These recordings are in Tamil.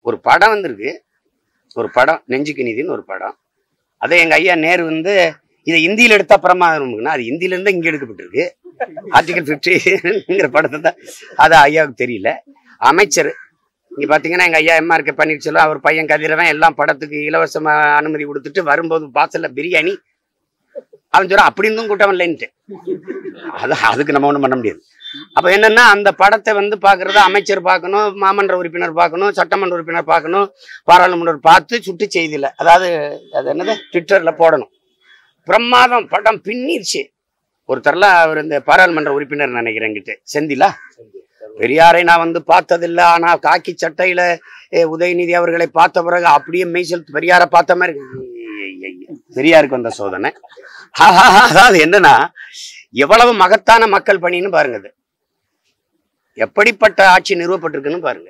ஒரு படம் வந்திருக்கு ஒரு படம் நெஞ்சுக்கு நீதின்னு ஒரு படம் அதை எங்க ஐயா நேரு வந்து இதை இந்தியில எடுத்தா பிரமாதம்னா அது இந்தியில இருந்து இங்க எடுக்கப்பட்டிருக்கு ஆர்டிகல் பிப்டிங்கிற படத்தை தான் அது ஐயாவுக்கு தெரியல அமைச்சர் இங்க பாத்தீங்கன்னா எங்க ஐயா எம்ஆர் கே பன்னீர்செல்வம் அவர் பையன் கதிரவன் எல்லாம் படத்துக்கு இலவசமா அனுமதி கொடுத்துட்டு வரும்போது பாசல்ல பிரியாணி அவன் சொல்றான் அப்படி இருந்தும் கூட்டம் இல்லைன்ட்டு அது அதுக்கு நம்ம ஒண்ணும் பண்ண முடியாது அப்ப என்னன்னா அந்த படத்தை வந்து பாக்குறது அமைச்சர் பார்க்கணும் மாமன்ற உறுப்பினர் பார்க்கணும் சட்டமன்ற உறுப்பினர் பார்க்கணும் பாராளுமன்றம் பார்த்து சுட்டு செய்தியில அதாவது அது என்னது ட்விட்டர்ல போடணும் பிரமாதம் படம் பின்னிருச்சு ஒருத்தர்லாம் அவர் இந்த பாராளுமன்ற உறுப்பினர் நினைக்கிறேன் என்கிட்ட செந்திலா பெரியாரை நான் வந்து பார்த்ததில்லை ஆனா காக்கி சட்டையில ஏ, உதயநிதி அவர்களை பார்த்த பிறகு அப்படியே மெய்சல் பெரியாரை பார்த்த மாதிரி ஐயையைய. பெரியாருக்கு வந்த சோதனை அதாவது என்னன்னா எவ்வளவு மகத்தான மக்கள் பணின்னு பாருங்க அது எப்படிப்பட்ட ஆட்சி நிறுவப்பட்டிருக்குன்னு பாருங்க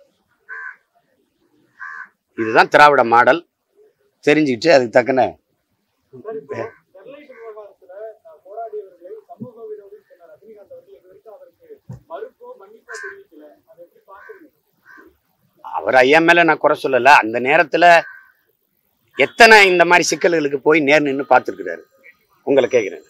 இதுதான் திராவிட மாடல் தெரிஞ்சுக்கிட்டு அதுக்கு தக்கன ஸ்டெர்லைட் விவகாரத்துல அஹ், போராடியவர்களை சமூக விரோதி சொன்ன ரஜினிகாந்த் அவர்கள் இது வரைக்கும் அவருக்கு மறுப்போ மன்னிப்போ தெரிவிக்கல அதை எப்படி பாக்குறீங்க அவர் ஐயா மேல நான் குறை சொல்லல அந்த நேரத்துல எத்தனை இந்த மாதிரி சிக்கல்களுக்கு போய் நேர் நின்று பார்த்துருக்கிறாரு உங்களை கேட்குறேன்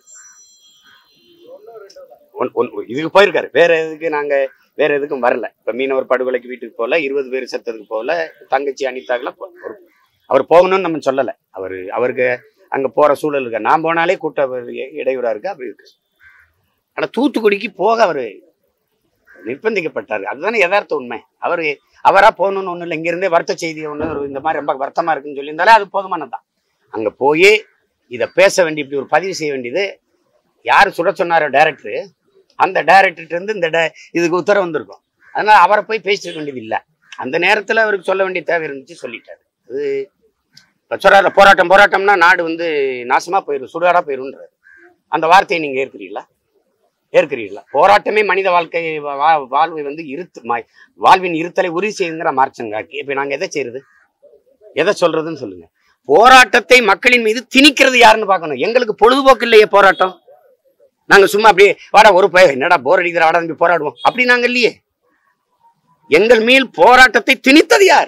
ஒன்- ஒன்- இதுக்கு போயிருக்காரு வேற எதுக்கு நாங்க வேற எதுக்கும் வரல இப்ப மீனவர் படுகொலைக்கு வீட்டுக்கு போகல இருபது பேர் செத்ததுக்கு போகல தங்கச்சி அனிதாக்கெல்லாம் போ- அவர் அவர் போகணும்னு நம்ம சொல்லல அவரு அவருக்கு அங்க போற சூழல் இருக்கு நான் போனாலே கூட்ட இடையூறா இருக்கு அப்படி இருக்கு ஆனா தூத்துக்குடிக்கு போக அவரு நிர்பந்திக்கப்பட்டாரு அதுதானே யதார்த்த உண்மை அவரு அவரா போகணும்னு ஒண்ணு இல்லை இங்க இருந்தே வருத்த செய்தி ஒண்ணு ஒரு இந்த மாதிரி ரொம்ப வருத்தமா இருக்குன்னு சொல்லியிருந்தாலே அது போதுமானதுதான் அங்க போய் இதை பேச வேண்டிய இப்படி ஒரு பதிவு செய்ய வேண்டியது யார் சுட சொன்னாரோ டைரக்டர் அந்த டைரக்டர்கிட்ட இருந்து இந்த di- இதுக்கு உத்தரவு வந்திருக்கும் அதனால அவரை போய் பேசிக்க வேண்டியது இல்லை அந்த நேரத்துல அவருக்கு சொல்ல வேண்டிய தேவை இருந்துச்சு சொல்லிட்டாரு அது இப்ப சொல்றாரு போராட்டம் போராட்டம்னா நாடு வந்து நாசமா போயிடும் சுடுகாடா போயிரும்ன்றாரு அந்த வார்த்தையை நீங்க ஏற்கிறீங்களா ஏற்கிறீர்களா போராட்டமே மனித வாழ்க்கை வா- வா- வாழ்வை வந்து இருத்து மா- வாழ்வின் இருத்தலை உறுதி செய்யுங்கிற மார்ச்சங்காக்கி இப்ப நாங்க எதை செய்யறது எதை சொல்றதுன்னு சொல்லுங்க போராட்டத்தை மக்களின் மீது திணிக்கிறது யாருன்னு பார்க்கணும் எங்களுக்கு பொழுதுபோக்கு இல்லையே போராட்டம் நாங்க சும்மா அப்படியே வாடா ஒரு பய என்னடா போர் அடிக்கிற வாடா தம்பி போராடுவோம் அப்படி நாங்க இல்லையே எங்கள் மேல் போராட்டத்தை திணித்தது யார்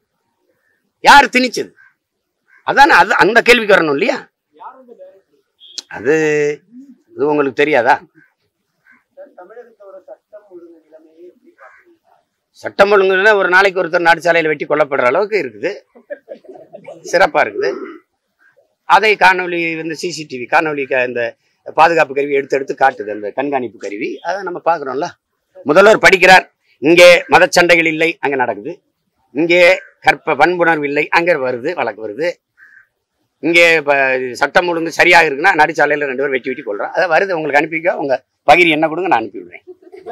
யார் திணிச்சது அதானே அது அந்த கேள்விக்கு வரணும் இல்லையா யார் வந்து டைரக்டர் அது இது உங்களுக்கு தெரியாதா தமிழகத்தோட சட்டம் ஒழுங்கு நிலைமையை எப்படி பாக்குறீங்க சட்டம் ஒழுங்குல ஒரு நாளைக்கு ஒருத்தர் நாடுசாலையில் வெட்டி கொல்லப்படுற அளவுக்கு இருக்குது சிறப்பா இருக்குது அதை காணொளி வந்து சிசிடிவி காணொளி க- இந்த பாதுகாப்பு கருவி எடுத்து எடுத்து காட்டுது அந்த கண்காணிப்பு கருவி அதை நம்ம பார்க்குறோம்ல முதல்வர் படிக்கிறார் இங்கே மதச்சண்டைகள் இல்லை அங்கே நடக்குது இங்கே கற்ப பண்புணர்வு இல்லை அங்கே வருது வழக்கு வருது இங்கே இப்போ சட்டம் ஒழுங்கு சரியாக இருக்குன்னா நடுச்சாலையில் ரெண்டு பேர் வெட்டி வெட்டி கொள்றோம் அதை வருது உங்களுக்கு அனுப்பிக்க உங்க பகிர் என்ன கொடுங்க நான் அனுப்பி விடுறேன்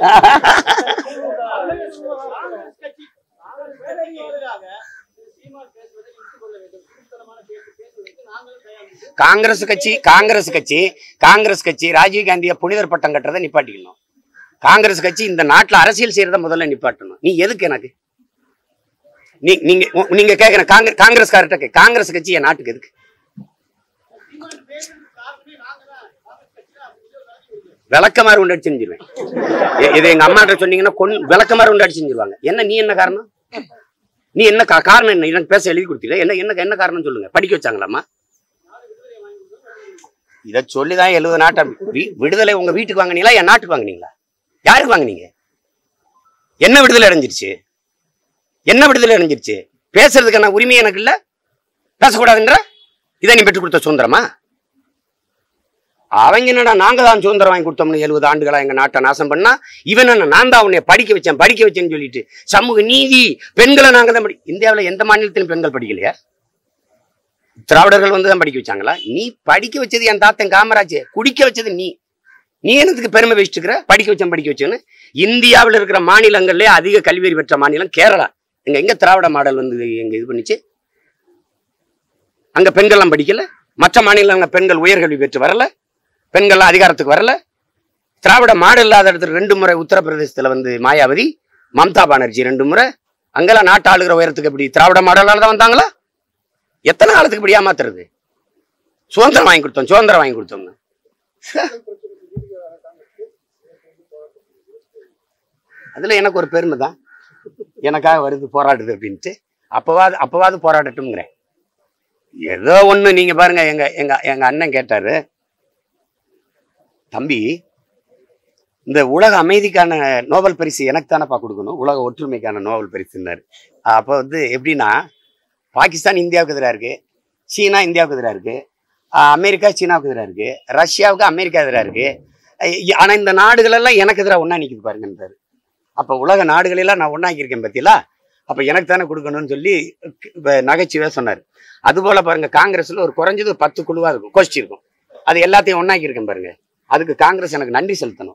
காங்கிரஸ் கட்சி காங்கிரஸ் கட்சிக்கு எதிராக திரு சீமான் பேசுவதை நிறுத்திக் கொள்ள வேண்டும் திருத்தரமான பேச்சு பேசுவதற்கு நாங்களும் தயார் காங்கிரஸ் கட்சி காங்கிரஸ் கட்சி காங்கிரஸ் கட்சி ராஜீவ் காந்தியை புனிதர் பட்டம் கட்டுறதை நிப்பாட்டிக்கணும் காங்கிரஸ் கட்சி இந்த நாட்டுல அரசியல் செய்யறத முதல்ல நிப்பாட்டணும் நீ எதுக்கு எனக்கு நீ நீங்க உ- நீங்க கேக்குற காங்கிரஸ் காங்கிரஸ்கார்ட்ட கே- காங்கிரஸ் கட்சி என் நாட்டுக்கு எதுக்கு சீமான் பேசுறதுக்கு காரணமே நாங்க தான் காங்கிரஸ் கட்சி தான் அப்படி சொல்லி விலகி வருது விளக்கமாறு உண்டு அடிச்சு செஞ்சிருவேன் இ- இது எங்க அம்மாட்ட சொன்னீங்கன்னா கொன் விளக்கமாறு உண்டு அடிச்சு செஞ்சிருவாங்க என்ன நீ என்ன காரணம் நீ என்ன கா- காரணம் என்ன எனக்கு பேச எழுதி கொடுத்தீங்க என்ன என்ன என்ன காரணம் சொல்லுங்க படிக்க வச்சாங்களாம்மா இதை சொல்லிதான் எழுபது நாட்டை வி- விடுதலை உங்க வீட்டுக்கு வாங்குனீங்களா என் நாட்டுக்கு வாங்குனீங்களா யாருக்கு வாங்குனீங்க என்ன விடுதலை அடைஞ்சிருச்சு என்ன விடுதலை அடைஞ்சிருச்சு பேசுறதுக்கான உரிமை எனக்கு இல்ல பேசக்கூடாதுன்ற இதை நீ பெற்றுக் கொடுத்த சுதந்திரமா அவங்க என்னடா நாங்க தான் சுதந்திரம் வாங்கி கொடுத்தோம்னு எழுபது ஆண்டுகளா எங்க நாட்டை நாசம் பண்ணா இவன் என்ன நான் தான் உன்னை படிக்க வச்சேன் படிக்க வச்சேன்னு சொல்லிட்டு சமூக நீதி பெண்களை நாங்க தான் படி இந்தியாவுல எந்த மாநிலத்திலும் பெண்கள் படிக்கலையா திராவிடர்கள் வந்து தான் படிக்க வச்சாங்களா நீ படிக்க வச்சது என் தாத்தன் காமராஜ் குடிக்க வச்சது நீ நீ என்னத்துக்கு பெருமை வச்சுட்டுக்கிற படிக்க வச்சேன் படிக்க வச்சேன்னு இந்தியாவில் இருக்கிற மாநிலங்கள்லயே அதிக கல்வியறி பெற்ற மாநிலம் கேரளா எங்க எங்க திராவிட மாடல் வந்து எங்க இது பண்ணுச்சு அங்க பெண்கள்லாம் படிக்கல மற்ற மாநிலங்க பெண்கள் உயர்கல்வி பெற்று வரல பெண்கள்லாம் அதிகாரத்துக்கு வரல திராவிட மாடல் இல்லாத இடத்துல ரெண்டு முறை உத்தரப்பிரதேசத்துல வந்து மாயாவதி மம்தா பானர்ஜி ரெண்டு முறை அங்கெல்லாம் நாட்டு ஆளுகிற உயரத்துக்கு எப்படி திராவிட மாடலால தான் வந்தாங்களா எத்தனை காலத்துக்கு இப்படி ஏமாத்துறது சுதந்திரம் வாங்கி கொடுத்தோம் சுதந்திரம் வாங்கி கொடுத்தோம்னு அதுல எனக்கு ஒரு பெருமை தான் எனக்காக வருது போராடுது அப்படின்ட்டு அப்பவாது அப்பவாது போராடட்டும்ங்கிறேன் ஏதோ ஒண்ணு நீங்க பாருங்க எங்க எங்க எங்க அண்ணன் கேட்டாரு தம்பி இந்த உலக அமைதிக்கான நோபல் பரிசு எனக்கு தானப்பா கொடுக்கணும் உலக ஒற்றுமைக்கான நோபல் பரிசுன்னாரு அப்போ வந்து எப்படின்னா பாகிஸ்தான் இந்தியாவுக்கு எதிராக இருக்கு சீனா இந்தியாவுக்கு எதிராக இருக்கு ஆஹ் அமெரிக்கா சீனாவுக்கு எதிராக இருக்கு ரஷ்யாவுக்கு அமெரிக்கா எதிராக இருக்கு ஐ- ஆனா இந்த நாடுகள் எல்லாம் எனக்கு எதிராக ஒண்ணா நிக்குது பாருங்கன்றாரு அப்ப உலக நாடுகளெல்லாம் நான் ஒண்ணாக்கியிருக்கேன் பத்தியலா அப்ப எனக்கு தானே கொடுக்கணும்னு சொல்லி வ- நகைச்சுவையா சொன்னார் அதுபோல பாருங்க காங்கிரஸ்ல ஒரு குறைஞ்சது ஒரு பத்து குழுவா இருக்கும் கோஷ்டி இருக்கும் அது எல்லாத்தையும் ஒண்ணாக்கியிருக்கேன் பாருங்க அதுக்கு காங்கிரஸ் எனக்கு நன்றி செலுத்தணும்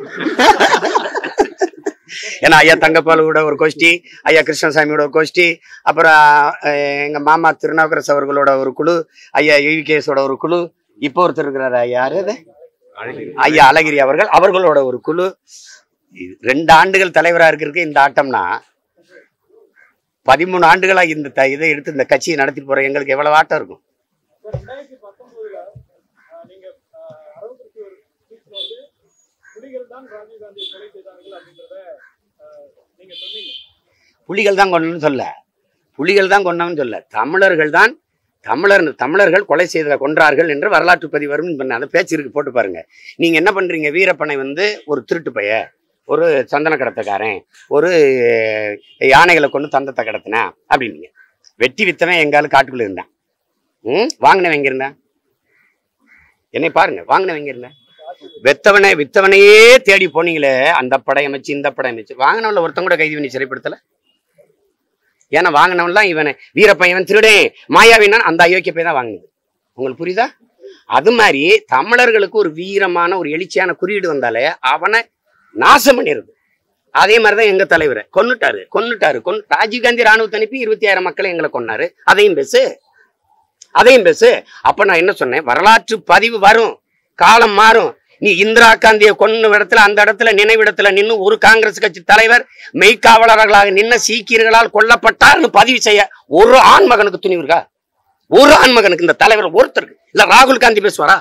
ஏன்னா ஐயா தங்கப்பாலோட ஒரு கோஷ்டி ஐயா கிருஷ்ணசாமியோட ஒரு கோஷ்டி அப்புறம் அஹ், எங்க மாமா திருநாவுக்கரசு அவர்களோட ஒரு குழு ஐயா ஈவிகேஸோட ஒரு குழு இப்போ ஒருத்தர் இருக்கிறாரு யாரு அது ஐயா அழகிரி அவர்கள் அவர்களோட ஒரு குழு இது ரெண்டு ஆண்டுகள் தலைவரா இருக்கிறதுக்கு இந்த ஆட்டம்னா பதிமூணு ஆண்டுகளா இந்த த- இதை எடுத்து இந்த கட்சியை நடத்தி போற எங்களுக்கு எவ்வளவு ஆட்டம் இருக்கும் சார் ரெண்டாயிரத்தி பத்தொன்பதுல நீங்க ஆஹ், அறுபத்தி ஒரு சீட்ல வந்து புலிகள் தான் ராஜீவ் காந்தியை கொலை செய்தார்கள் அப்படின்றத ஆஹ், நீங்க சொன்னீங்க புலிகள் தான் கொண்டன்னு சொல்ல புலிகள் தான் கொண்டவன்னு சொல்ல தமிழர்கள் தான் தமிழர் தமிழர்கள் கொலை செய்த கொன்றார்கள் என்று வரலாற்று பதிவு வரும் பண்ண அந்த பேச்சு இருக்கு போட்டு பாருங்க நீங்க என்ன பண்றீங்க வீரப்பனை வந்து ஒரு திருட்டு பைய ஒரு சந்தன கடத்தக்காரன் ஒரு அஹ், யானைகளை கொண்டு தந்தத்தை கடத்தினேன் அப்படின்னீங்க வெட்டி வித்தவன் எங்காலும் காட்டுக்குள்ள இருந்தான் ம் வாங்கினவன் எங்க இருந்தான் என்னை பாருங்க வாங்கினவன் எங்க இருந்தான் வெத்தவனை வித்தவனையே தேடி போனீங்களே அந்த படை அமைச்சு இந்த படை அமைச்சு வாங்கினவன்ல ஒருத்தன் கூட கைது பண்ணி சிறைப்படுத்தல ஏன்னா வாங்கினவன்லாம் இவனை வீரப்பன் இவன் திருடேன் மாயாவினா அந்த அயோக்கிய போய் தான் வாங்கினது உங்களுக்கு புரியுதா அது மாதிரி தமிழர்களுக்கு ஒரு வீரமான ஒரு எழுச்சியான குறியீடு வந்தாலே அவனை நாசம் பண்ணிடுது அதே மாதிரிதான் எங்க தலைவரை கொன்னுட்டாரு கொன்னுட்டாரு கொன் ராஜீவ்காந்தி ராணுவத்தை அனுப்பி இருபத்தி ஆயிரம் மக்களை எங்களை கொன்னாரு அதையும் பேசு அதையும் பேசு அப்ப நான் என்ன சொன்னேன் வரலாற்று பதிவு வரும் காலம் மாறும் நீ இந்திரா காந்தியை கொன்ன இடத்துல அந்த இடத்துல நினைவிடத்துல நின்னு ஒரு காங்கிரஸ் கட்சி தலைவர் மெய்க்காவலர்களாக நின்ன சீக்கியர்களால் கொல்லப்பட்டார்னு பதிவு செய்ய ஒரு ஆண்மகனுக்கு துணிவு இருக்கா ஒரு ஆண்மகனுக்கு இந்த தலைவர் ஒருத்தருக்கு இல்ல ராகுல் காந்தி பேசுவாரா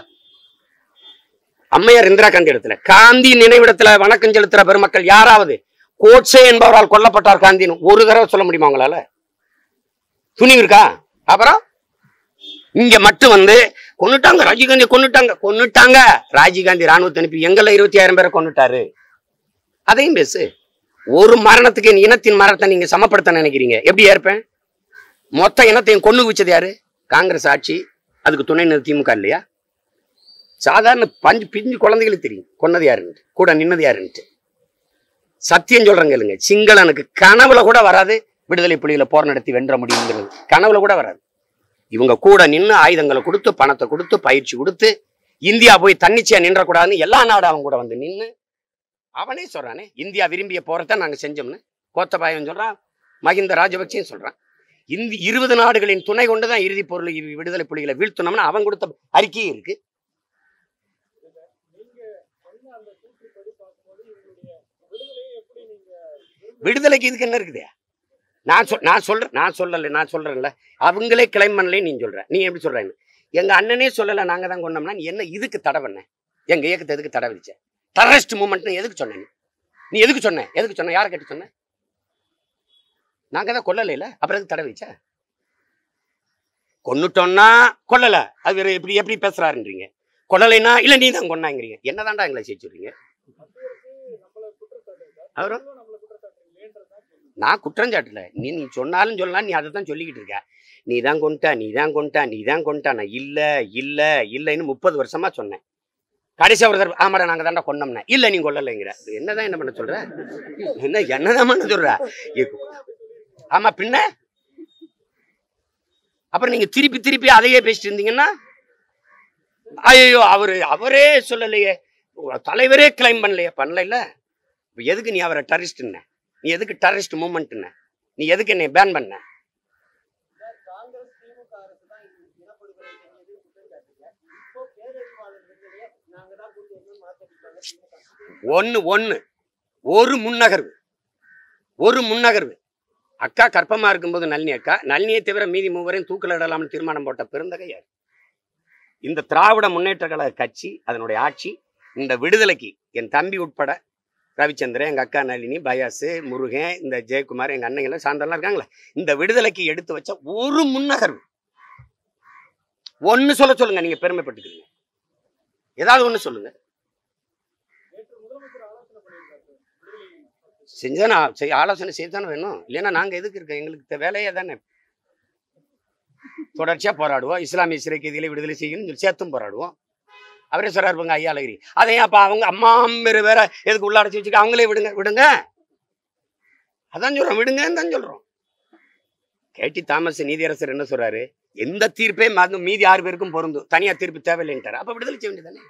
அம்மையார் இந்திரா காந்தி இடத்துல காந்தி நினைவிடத்துல வணக்கம் செலுத்துற பெருமக்கள் யாராவது கோட்சே என்பவரால் கொல்லப்பட்டார் காந்தின்னு ஒரு தடவை சொல்ல முடியுமா உங்களால துணிவு இருக்கா அப்புறம் இங்க மட்டும் வந்து கொன்னுட்டாங்க ராஜீவ்காந்தி கொன்னுட்டாங்க கொன்னுட்டாங்க ராஜீவ்காந்தி ராணுவத்தை அனுப்பி எங்கெல்லாம் இருபத்தி ஆயிரம் பேரை கொன்னுட்டாரு அதையும் பேசு ஒரு மரணத்துக்கு என் இனத்தின் மரணத்தை நீங்க சமப்படுத்த நினைக்கிறீங்க எப்படி ஏற்பேன் மொத்த இனத்தையும் கொண்டு வச்சது யாரு காங்கிரஸ் ஆட்சி அதுக்கு துணை நின்று திமுக இல்லையா சாதாரண பஞ்சு பிஞ்சு குழந்தைகளுக்கு தெரியும் கொன்னது யாருன்ட்டு கூட நின்னது யாருன்ட்டு சத்தியம் சொல்றேங்க இல்லைங்க சிங்களனுக்கு கனவுல கூட வராது விடுதலை புலிகளை போர் நடத்தி வென்ற முடியுங்கிறது கனவுல கூட வராது இவங்க கூட நின்று ஆயுதங்களை கொடுத்து பணத்தை கொடுத்து பயிற்சி கொடுத்து இந்தியா போய் தன்னிச்சையா நின்றக்கூடாதுன்னு எல்லா நாடும் அவங்க கூட வந்து நின்று அவனே சொல்றானே இந்தியா விரும்பிய போறத நாங்க செஞ்சோம்னு கோத்தபாயன் சொல்றான் மஹிந்த ராஜபக்சேயும் சொல்றான் இந்தி இருபது நாடுகளின் துணை கொண்டுதான் இறுதி பொருள் இ- விடுதலை புலிகளை வீழ்த்தணும்னு அவன் கொடுத்த அறிக்கையும் இருக்கு நீங்க சொன்ன அந்த கூற்றுப்படி பார்க்கும்போது இவங்களுடைய விடுதலையை எப்படி நீங்க விடுதலைக்கு இதுக்கு என்ன இருக்குது நான் சொல் நான் சொல்றேன் நான் சொல்லல நான் சொல்றேன்ல அவங்களே கிளைம் பண்ணலே நீ சொல்ற நீ எப்படி சொல்றேன்னு எங்க அண்ணனே சொல்லல நாங்க தான் கொண்டோம்னா நீ என்ன இதுக்கு தடை பண்ண எங்க இயக்கத்தை எதுக்கு தடை விதிச்ச டெரரிஸ்ட் மூமெண்ட் எதுக்கு சொன்ன நீ? நீ எதுக்கு சொன்ன எதுக்கு சொன்ன யாரை கேட்டு சொன்ன நாங்க தான் கொல்லலைல அப்புறம் எதுக்கு தடை விதிச்ச கொன்னுட்டோம்னா கொல்லல அது வேற எப்படி எப்படி பேசுறாருன்றீங்க கொல்லலைன்னா இல்ல நீ தான் கொன்னாங்கிறீங்க என்னதான்டா எங்களை செய்ய சொல்றீங்க நம்மள குற்றச்சாட்டு அவரும் நம்மள குற்றச்சாட்டுங்களேன்றதுதான் கேள்வி. நான் குற்றம் சாட்டல நீ நீ சொன்னாலும் சொல்லலாம் நீ அதை தான் சொல்லிக்கிட்டு இருக்க நீ தான் கொண்டா நீ தான் கொண்டா நீ தான் கொண்டா நான் இல்ல இல்ல இல்லைன்னு முப்பது வருஷமா சொன்னேன் கடைசி ஒரு தடவை ஆமாடா நாங்க தாண்டா கொண்டோம்னா இல்ல நீ கொல்லலைங்கிற இது என்னதான் என்ன பண்ண சொல்ற என்ன என்னதான் பண்ண சொல்ற இ- ஆமா பின்ன அப்புறம் நீங்க திருப்பி திருப்பி அதையே பேசிட்டு இருந்தீங்கன்னா ஐயோ அவரு அவரே சொல்லலையே உங்க தலைவரே கிளைம் பண்ணலையே பண்ணல இல்ல இப்ப எதுக்கு நீ அவரை டெரரிஸ்ட்ன நீ எதுக்கு டெரரிஸ்ட் மூமெண்ட்ன நீ எதுக்கு என்னை பேன் பண்ண காங்கிரஸ் திமுக அரசு தான் இது இனப்படுகொலை செஞ்சது குற்றச்சாட்டுங்க இப்போ பேரறிவாளர் விருதுலையே நாங்க தான் கூட்டு வந்து மாத்திருக்காங்க திமுக ஒன்று ஒன்று ஒரு முன்னகர்வு ஒரு முன்னகர்வு அக்கா கற்பமா இருக்கும்போது நளினி அக்கா நளினியை தவிர மீதி மூவரையும் தூக்கில் இடலாம்னு தீர்மானம் போட்ட பெருந்தகை யார் இந்த திராவிட முன்னேற்ற கழக கட்சி அதனுடைய ஆட்சி இந்த விடுதலைக்கு என் தம்பி உட்பட ரவிச்சந்திரன் எங்கள் அக்கா நளினி பயாசு முருகன் இந்த ஜெயக்குமார் எங்கள் அண்ணங்கெல்லாம் சாயந்தரம்லாம் இருக்காங்களே இந்த விடுதலைக்கு எடுத்து வச்ச ஒரு முன்னகர்வு ஒன்று சொல்ல சொல்லுங்க நீங்கள் பெருமைப்பட்டுக்கிறீங்க ஏதாவது ஒன்று சொல்லுங்க நேற்று முதலமைச்சர் ஆலோசனை பண்ணியிருக்காரு சார். விடுதலை செஞ்சா நான் செய் ஆலோசனை செய்ய தானே வேணும் இல்லைன்னா நாங்கள் எதுக்கு இருக்கோம் எங்களுக்கு இந்த வேலையே தானே தொடர்ச்சியாக போராடுவோம் இஸ்லாமிய சிறை கைதிகளை விடுதலை செய்யணும்னு சொல்லி சேர்த்தும் போராடுவோம் அவரே சொல்றாரு பாருங்க ஐயா அழகிரி அதையும் அப்போ அவங்க அம்மா பேர் வேற எதுக்கு உள்ள அடைச்சி வச்சுக்க அவங்களே விடுங்க விடுங்க அதான் சொல்றோம் விடுங்கன்னு தான் சொல்றோம் கேடி தாமஸ் நீதியரசர் என்ன சொல்றாரு எந்த தீர்ப்பே மறந்து மீதி ஆறு பேருக்கும் பொருந்தும் தனியா தீர்ப்பு தேவையில்லைன்ட்டார் அப்ப விடுதலை செய்ய வேண்டியதானே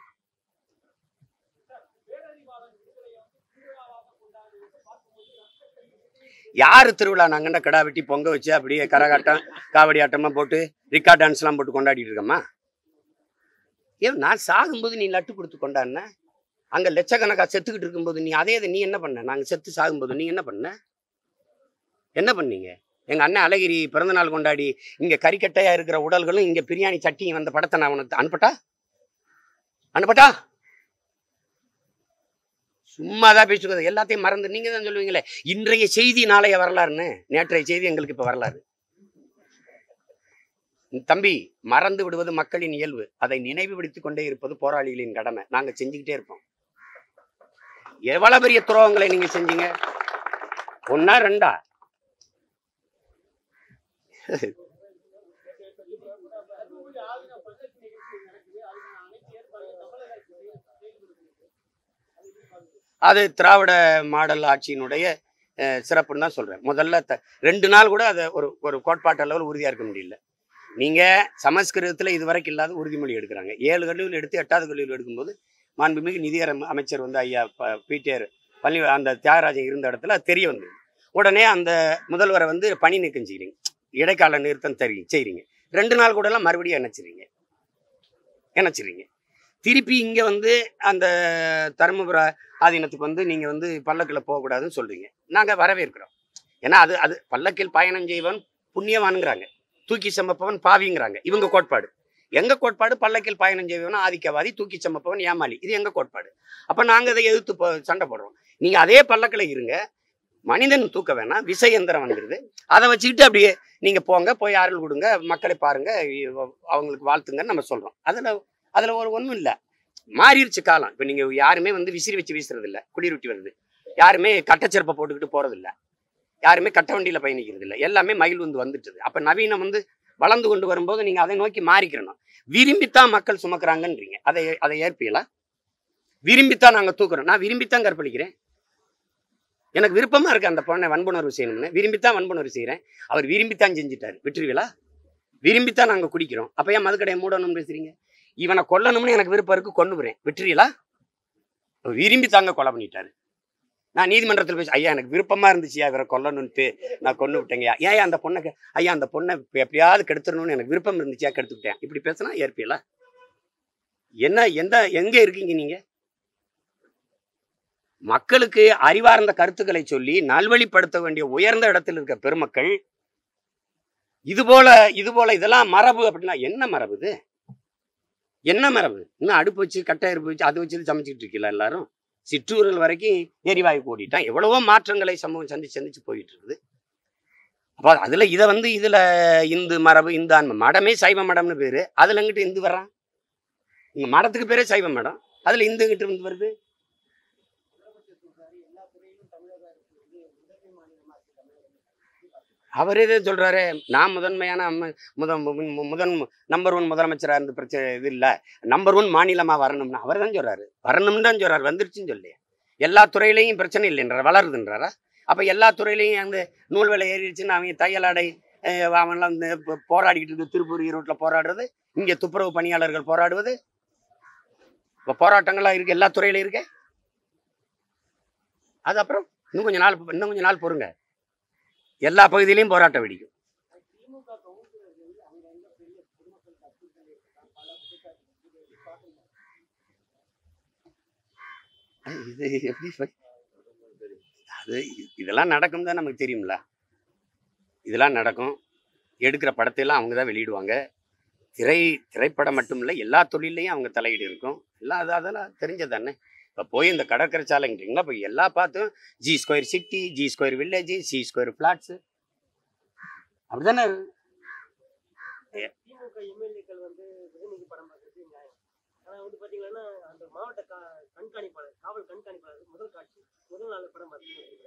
யாரு திருவிழா நாங்கண்டா கடா வெட்டி பொங்க வச்சு அப்படியே கரகாட்டம் காவடி ஆட்டமா போட்டு ரிக்கா டான்ஸ்லாம் போட்டு கொண்டாடிட்டு இருக்கோமா ஏன் நான் சாகும்போது நீ லட்டு கொடுத்து கொண்டாடின அங்க லட்சக்கணக்கா செத்துக்கிட்டு இருக்கும்போது நீ அதே இதை நீ என்ன பண்ண நாங்க செத்து சாகும்போது நீ என்ன பண்ண என்ன பண்ணீங்க எங்க அண்ணன் அழகிரி பிறந்த நாள் கொண்டாடி இங்க கறிக்கட்டையா இருக்கிற உடல்களும் இங்க பிரியாணி சட்டியும் வந்த படத்தை நான் உனக்கு அனுப்பட்டா அனுப்பட்டா சும்மா தான் பேசுகிறது எல்லாத்தையும் மறந்து நீங்க தான் சொல்லுவீங்களே இன்றைய செய்தி நாளைய வரலாறுன்னு நேற்றைய செய்தி எங்களுக்கு இப்ப வரலாறு தம்பி மறந்து விடுவது மக்களின் இயல்பு அதை நினைவுபடுத்திக் கொண்டே இருப்பது போராளிகளின் கடமை நாங்க செஞ்சுக்கிட்டே இருப்போம் எவ்வளவு பெரிய துரோகங்களை நீங்க செஞ்சீங்க ஒன்னா ரெண்டா தர்மபுரி ஆளுநர் பட்ஜெட் நிகழ்ச்சி நடக்குது அதுக்கான அனைத்து ஏற்பாடுகளும் தமிழக அரசு செயல்படுத்துது அது எப்படி பாக்குறீங்க? அது திராவிட மாடல் ஆட்சியினுடைய அஹ், சிறப்புன்னு தான் சொல்றேன் முதல்ல த ரெண்டு நாள் கூட அதை ஒரு ஒரு கோட்பாட்டு அளவில் உறுதியா இருக்க முடியல நீங்க சமஸ்கிருதத்துல இதுவரைக்கும் இல்லாத உறுதிமொழி எடுக்கிறாங்க ஏழு கல்லூரியில் எடுத்து எட்டாவது கல்லூரியில் எடுக்கும்போது மாண்புமிகு நிதியர அமைச்சர் வந்து ஐயா ப- பிடிஆர் பள்ளி அந்த தியாகராஜன் இருந்த இடத்துல அது தெரிய வந்தது உடனே அந்த முதல்வரை வந்து பணி நீக்கம் செய்றீங்க இடைக்கால நிறுத்தம் தெரியும் செய்றீங்க ரெண்டு நாள் கூட எல்லாம் மறுபடியும் இணைச்சிறீங்க இணைச்சிறீங்க திருப்பி இங்க வந்து அந்த தருமபுர ஆதீனத்துக்கு வந்து நீங்க வந்து பல்லக்கில் போகக்கூடாதுன்னு சொல்றீங்க நாங்க வரவேற்கிறோம் ஏன்னா அது அது பல்லக்கில் பயணம் செய்வன் புண்ணியவான்ங்கிறாங்க தூக்கி சமப்பவன் பாவிங்கிறாங்க இவங்க கோட்பாடு எங்க கோட்பாடு பல்லக்கில் பயணம் செய்வன் ஆதிக்கவாதி தூக்கி சமப்பவன் ஏமாளி இது எங்க கோட்பாடு அப்ப நாங்க அதை எதிர்த்து போ- சண்டை போடுறோம் நீங்க அதே பல்லக்கில் இருங்க மனிதன் தூக்க வேணாம் விசை எந்திரம் வந்துடுது அதை வச்சுக்கிட்டு அப்படியே நீங்க போங்க போய் அருள் கொடுங்க மக்களை பாருங்க இவ- அவங்களுக்கு வாழ்த்துங்கன்னு நம்ம சொல்றோம் அதுல அதுல ஒரு ஒன்றும் இல்லை மாறிடுச்சு காலம் இப்போ நீங்க யாருமே வந்து விசிறி வச்சு வீசுறது இல்ல குளிரூட்டி வருது யாருமே கட்டச்செருப்பை போட்டுக்கிட்டு போறது இல்ல யாருமே கட்ட வண்டியில பயணிக்கிறது இல்ல எல்லாமே மயில் வந்து வந்துட்டுது அப்ப நவீனம் வந்து வளர்ந்து கொண்டு வரும்போது நீங்க அதை நோக்கி மாறிக்கிறணும் விரும்பித்தான் மக்கள் சுமக்குறாங்கன்றீங்க அதை அதை ஏற்பீங்களா விரும்பித்தான் நாங்க தூக்குறோம் நான் விரும்பித்தான் கற்பழிக்கிறேன் எனக்கு விருப்பமா இருக்கு அந்த பொண்ணை வன்புணர்வு செய்யணும்னு விரும்பித்தான் வன்புணர்வு செய்யறேன் அவர் விரும்பித்தான் செஞ்சுட்டாரு விட்டுருவீங்களா விரும்பித்தான் நாங்க குடிக்கிறோம் அப்ப ஏன் மதுக்கடையை மூடணும்னு பேசுறீங்க இவனை கொல்லணும்னு எனக்கு விருப்பம் இருக்கு கொண்டு போறேன் விட்டுறீங்களா விரும்பி தாங்க கொலை பண்ணிட்டாரு நான் நீதிமன்றத்தில் பேசி ஐயா எனக்கு விருப்பமா இருந்துச்சுயா இவரை கொல்லணும்ட்டு நான் கொண்டு விட்டேங்கய்யா ஏன் அந்த பொண்ணை கெ- ஐயா அந்த பொண்ணை இப்ப எப்படியாவது கெடுத்துடணும்னு எனக்கு விருப்பம் இருந்துச்சியா கெடுத்துக்கிட்டேன் இப்படி பேசினா ஏற்பீங்களா என்ன எந்த எங்க இருக்கீங்க நீங்க மக்களுக்கு அறிவார்ந்த கருத்துக்களை சொல்லி நல்வழிப்படுத்த வேண்டிய உயர்ந்த இடத்தில் இருக்க பெருமக்கள் இது போல இது போல இதெல்லாம் மரபு அப்படின்னா என்ன மரபு இது என்ன மரபு இன்னும் அடுப்பு வச்சு கட்டை அடுப்பு வச்சு அது வச்சு சமைச்சிட்டு இருக்கீங்களா எல்லாரும் சிற்றூர்கள் வரைக்கும் எரிவாயு கூடிட்டான் எவ்வளவோ மாற்றங்களை சமூகம் சந்திச்சு சந்திச்சு போயிட்டு இருக்குது அப்போ அதுல இதை வந்து இதுல இந்து மரபு இந்து ஆன்ம மடமே சைவ மடம்னு பேரு அதுல இங்கிட்டு இந்து வர்றான் இங்க மடத்துக்கு பேரே சைவ மடம் அதுல இந்து கிட்ட இருந்து வருது முதலமைச்சர் சொல்றாரு எல்லா துறையிலும் தமிழக அரசு வந்து முதன்மை மாநிலமா இருக்கு தமிழகம் அவர் எது சொல்றாரு நான் முதன்மையான அம்ம- முத மு- முதன் நம்பர் ஒன் முதலமைச்சரா இருந்து பிரச்சனை இது இல்ல நம்பர் ஒன் மாநிலமா வரணும்னு அவர் தான் சொல்றாரு வரணும்னு தான் சொல்றாரு வந்துருச்சுன்னு சொல்லி எல்லா துறையிலையும் பிரச்சனை இல்லைன்றார் வளருதுன்றாரா அப்ப எல்லா துறையிலையும் அந்த நூல் விலை ஏறிடுச்சுன்னு அவங்க தையலாடை அஹ், அவன்லாம் இந்த போ- போராடிக்கிட்டு இருக்கு திருப்பூர் ஈரோட்டில் போராடுறது இங்க துப்புரவு பணியாளர்கள் போராடுவது இப்போ போராட்டங்கள்லாம் இருக்கு எல்லா துறையிலும் இருக்கு அது அப்புறம் இன்னும் கொஞ்ச நாள் இன்னும் கொஞ்ச நாள் பொறுங்க எல்லா பகுதியிலையும் போராட்டம் வெடிக்கும் திமுக கவுன்சிலர்கள் அங்கங்க பெரிய பொதுமக்கள் அச்சுறுத்தல் இருக்காங்க பல குற்றச்சாட்டு இதை பார்க்கணும் இது எப்படி சொல்- அது இ- இதெல்லாம் நடக்கும் தான் நமக்கு தெரியும்ல இதெல்லாம் நடக்கும் எடுக்கிற படத்தையெல்லாம் அவங்க தான் வெளியிடுவாங்க திரை திரைப்படம் மட்டும் இல்லை எல்லா தொழிலையும் அவங்க தலையீடு இருக்கும் எல்லாம் அது அதெல்லாம் தெரிஞ்சது தானே இப்போ போய் இந்த கடற்கரை சாலைங்கிட்டீங்களா இப்போ எல்லா பார்த்தும் G square city G square village C square flats அப்படிதானே இருக்கு திமுக எம்எல்ஏக்கள் வந்து ரஜினிக்கு படம் பார்க்கறது நியாயம் ஆனா வந்து பாத்தீங்கன்னா அந்த மாவட்ட கா- கண்காணிப்பாளர் காவல் கண்காணிப்பாளர் முதல் காட்சி முதல் நாள் படம் பார்த்து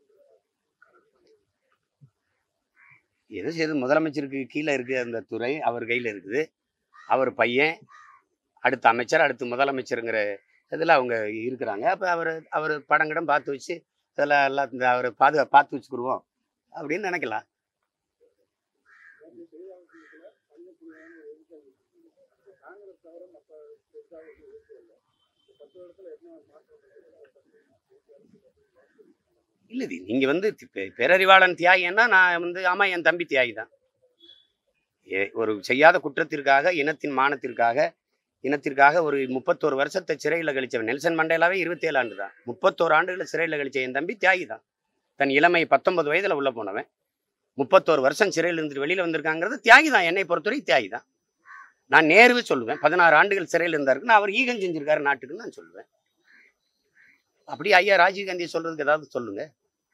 எது செய்து முதலமைச்சருக்கு கீழே இருக்கு அந்த துறை அவர் கையில் இருக்குது அவர் பையன் அடுத்த அமைச்சர் அடுத்து முதலமைச்சருங்கிற இதில் அவங்க இருக்கிறாங்க அப்போ அவர் அவர் படங்கிடம் பார்த்து வச்சு அதில் எல்லாம் இந்த அவர் பாதுகா பார்த்து வச்சுக்கிடுவோம் அப்படின்னு நினைக்கலாம் இல்லை இது நீங்கள் வந்து தி- பெ- பேரறிவாளன் தியாகின்னா நான் வந்து ஆமாம் என் தம்பி தியாகி தான் ஏ ஒரு செய்யாத குற்றத்திற்காக இனத்தின் மானத்திற்காக இனத்திற்காக ஒரு முப்பத்தோரு வருஷத்தை சிறையில் கழிச்சவன் நெல்சன் மண்டேலாவே இருபத்தேழு ஆண்டு தான் முப்பத்தோரு ஆண்டுகளை சிறையில் கழிச்ச என் தம்பி தியாகி தான் தன் இளமை பத்தொன்பது வயதில் உள்ள போனவன் முப்பத்தோரு வருஷம் சிறையில் இருந்துட்டு வெளியில் வந்திருக்காங்கிறது தியாகி தான் என்னை பொறுத்தவரை தியாகி தான் நான் நேருவே சொல்லுவேன் பதினாறு ஆண்டுகள் சிறையில் இருந்தாருக்குன்னு அவர் ஈகம் செஞ்சிருக்காரு நாட்டுக்குன்னு நான் சொல்லுவேன் அப்படி ஐயா ராஜீவ்காந்தி சொல்றதுக்கு ஏதாவது சொல்லுங்க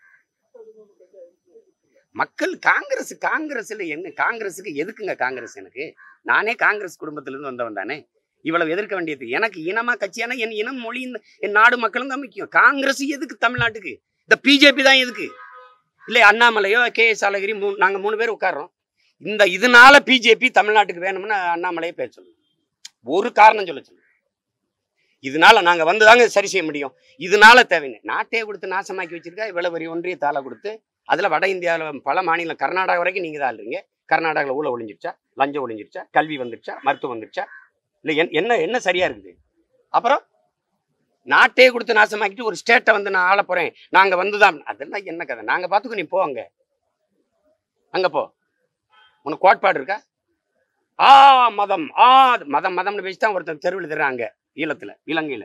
மக்கள் காங்கிரஸ் காங்கிரஸ்ல என்ன காங்கிரஸுக்கு எதுக்குங்க காங்கிரஸ் எனக்கு நானே காங்கிரஸ் குடும்பத்திலிருந்து வந்தவன் தானே இவ்வளவு எதிர்க்க வேண்டியது எனக்கு இனமா கட்சியான என் இனம் மொழி இந்த- என் நாடு மக்களும் தான் முக்கியம் காங்கிரஸ் எதுக்கு தமிழ்நாட்டுக்கு இந்த பிஜேபி தான் எதுக்கு இல்லை அண்ணாமலையோ கே எஸ் அழகிரி மூ நாங்கள் மூணு பேர் உட்கார்றோம் இந்த இதனால பிஜேபி தமிழ்நாட்டுக்கு வேணும்னு அண்ணாமலையே பேச சொல்லுங்க ஒரு காரணம் சொல்ல சொல்லுங்க இதனால நாங்க வந்து தாங்க சரி செய்ய முடியும் இதனால தேவைங்க நாட்டையே கொடுத்து நாசமாக்கி வச்சிருக்கா இவ்வளவு பெரிய ஒன்றிய தாளை கொடுத்து அதுல வட இந்தியாவில் பல மாநிலம் கர்நாடகா வரைக்கும் நீங்க தான் இல்லைங்க கர்நாடகாவில் ஊழல் ஒழிஞ்சிருச்சா லஞ்சம் ஒழிஞ்சிருச்சா கல்வி வந்துருச்சா மருத்துவம் வந்துருச்சா இல்லை என் என்ன என்ன சரியா இருக்குது அப்புறம் நாட்டையே கொடுத்து நாசமாக்கிட்டு ஒரு ஸ்டேட்டை வந்து நான் ஆள போறேன் நாங்க வந்துதான் அதெல்லாம் என்ன கதை நாங்க பார்த்துக்கோ நீ போ அங்க அங்க போ உனக்கு கோட்பாடு இருக்கா ஆ மதம் ஆ மதம் மதம்னு பேசி தான் ஒருத்தன் தெருவில் தர்றாங்க ஈழத்துல இலங்கையில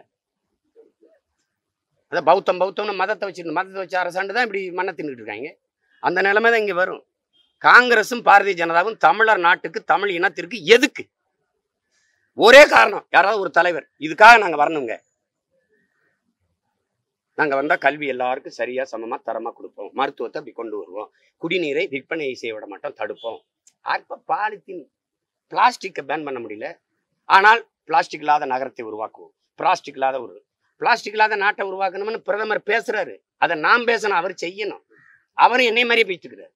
அதான் பௌத்தம் பௌத்தம்னு மதத்தை வச்சு மதத்தை வச்சு அரசாண்டு தான் இப்படி மண்ணை தின்னுட்டு இருக்காங்க அந்த நிலைமை தான் இங்கே வரும் காங்கிரஸும் பாரதிய ஜனதாவும் தமிழர் நாட்டுக்கு தமிழ் இனத்திற்கு எதுக்கு ஒரே காரணம் யாராவது ஒரு தலைவர் இதுக்காக நாங்கள் வரணுங்க நாங்கள் வந்தால் கல்வி எல்லாருக்கும் சரியாக சமமாக தரமாக கொடுப்போம் மருத்துவத்தை அப்படி கொண்டு வருவோம் குடிநீரை விற்பனை செய்ய விட மாட்டோம் தடுப்போம் அப்போ பாலித்தீன் பிளாஸ்டிக்கை பேன் பண்ண முடியல ஆனால் பிளாஸ்டிக் இல்லாத நகரத்தை உருவாக்குவோம் பிளாஸ்டிக் இல்லாத ஒரு பிளாஸ்டிக் இல்லாத நாட்டை உருவாக்கணும்னு பிரதமர் பேசுறாரு அதை நாம் பேசணும் அவர் செய்யணும் அவரும் என்னை மாதிரியே பேசிட்டுக்கிறார்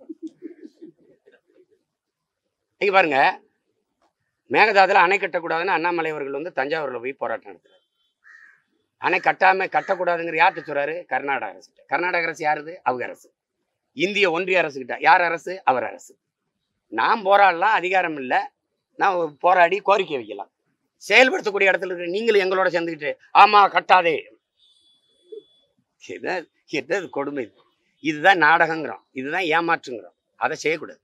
இங்க பாருங்க மேகதாதுல அணை கட்டக்கூடாதுன்னு அண்ணாமலை அவர்கள் வந்து தஞ்சாவூர்ல போய் போராட்டம் நடத்துறாரு அணை கட்டாம கட்டக்கூடாதுங்கிற யார்கிட்ட சொல்றாரு கர்நாடக அரசு கர்நாடக அரசு யாருது அவங்க அரசு இந்திய ஒன்றிய அரசு கிட்ட யார் அரசு அவர் அரசு நாம் போராடலாம் அதிகாரம் இல்லை நான் போராடி கோரிக்கை வைக்கலாம் செயல்படுத்தக்கூடிய இடத்துல இருக்கிற நீங்களும் எங்களோட சேர்ந்துக்கிட்டு ஆமா கட்டாதே என்ன என்ன இது கொடுமை இது இதுதான் நாடகங்கிறோம் இதுதான் ஏமாற்றுங்கிறோம் அதை செய்யக்கூடாது